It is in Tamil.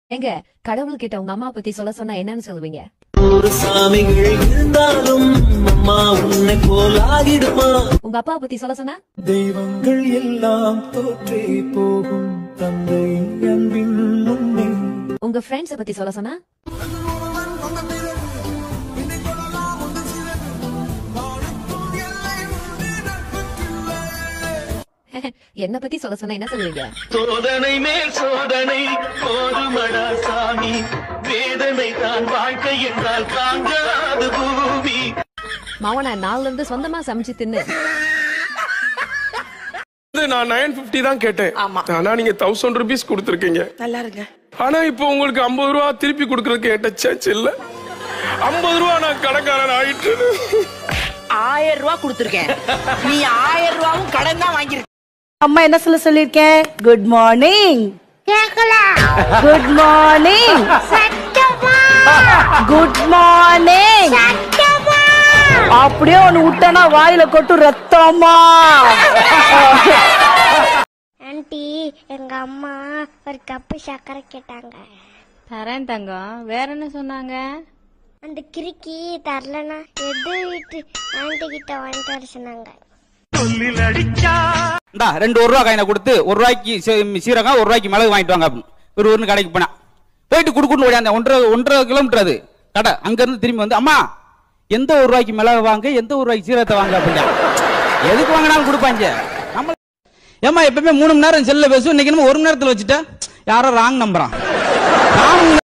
எங்க கடவுள்கிட்ட உங்க அம்மா பத்தி சொல்ல சொன்னா என்னன்னு சொல்லுவீங்க ஒரு சாமிகள் இருந்தாலும் அம்மா உன்னை போல் ஆகிடுமா உங்க அப்பா பத்தி சொல்ல சொன்னா தெய்வங்கள் எல்லாம் தோற்றே போகும் தந்தை அன்பின் முன்னே உங்க ஃப்ரெண்ட்ஸ பத்தி சொல்ல சொன்னா என்ன பத்தி சொல்ல சொன்னா என்ன சொல்லுவீங்க சோதனை மேல் சோதனை போதுமடா சாமி வேதனை தான் வாழ்க்கை என்றால் தாங்காது பூமி மாவன நாள்ல இருந்து சொந்தமா சமைச்சு தின்னு இது நான் நைன் பிப்டி தான் கேட்டேன் ஆமா. ஆனா நீங்க தௌசண்ட் ருபீஸ் கொடுத்துருக்கீங்க நல்லா இருங்க ஆனா இப்போ உங்களுக்கு ஐம்பது ரூபா திருப்பி கொடுக்கறதுக்கு என்கிட்ட சேஞ்ச் இல்ல ஐம்பது ரூபா நான் கடைக்காரன் ஆயிட்டு ஆயிரம் ரூபாய் கொடுத்துருக்கேன் நீ ஆயிரம் ரூபாவும் கடன் தான் வாங்கியிருக்க அம்மா என்ன சொல்ல சொல்லிருக்கேன் good morning good morning good morning அப்படியே ஒண்ணு விட்டனா வாயில கொட்டு ரத்தமா ஆண்டி எங்க அம்மா ஒரு கப்பு சர்க்கரை கேட்டாங்க தரேன் தங்கம் வேற என்ன சொன்னாங்க அந்த கிறுக்கி தரலனா எது வீட்டு ஆண்டி கிட்ட வாங்கிட்டு வர சொன்னாங்க இந்தா ரெண்டு ஒரு ரூபா காயினை கொடுத்து ஒரு ரூபாய்க்கு சீ- சீரகம் ஒரு ரூபாய்க்கு மிளகு வாங்கிட்டு வாங்க அப்படின்னு ஒரு ஊர்னு கடைக்கு போனா போயிட்டு குடுக்குன்னு ஓடியாந்த ஒன்றரை ஒன்றரை கிலோமீட்டர் அது கடை அங்க இருந்து திரும்பி வந்து அம்மா எந்த ஒரு ரூபாய்க்கு மிளகு வாங்க எந்த ஒரு ரூபாய்க்கு சீரகத்தை வாங்க அப்படின்னா எதுக்கு வாங்கினாலும் கொடுப்பாங்க நம்ம ஏமா எப்பவுமே மூணு மணி நேரம் செல்ல பேசும் இன்னைக்கு என்னமோ ஒரு மணி நேரத்துல வச்சுட்டா யாரோ ராங் நம்புறான் ராங்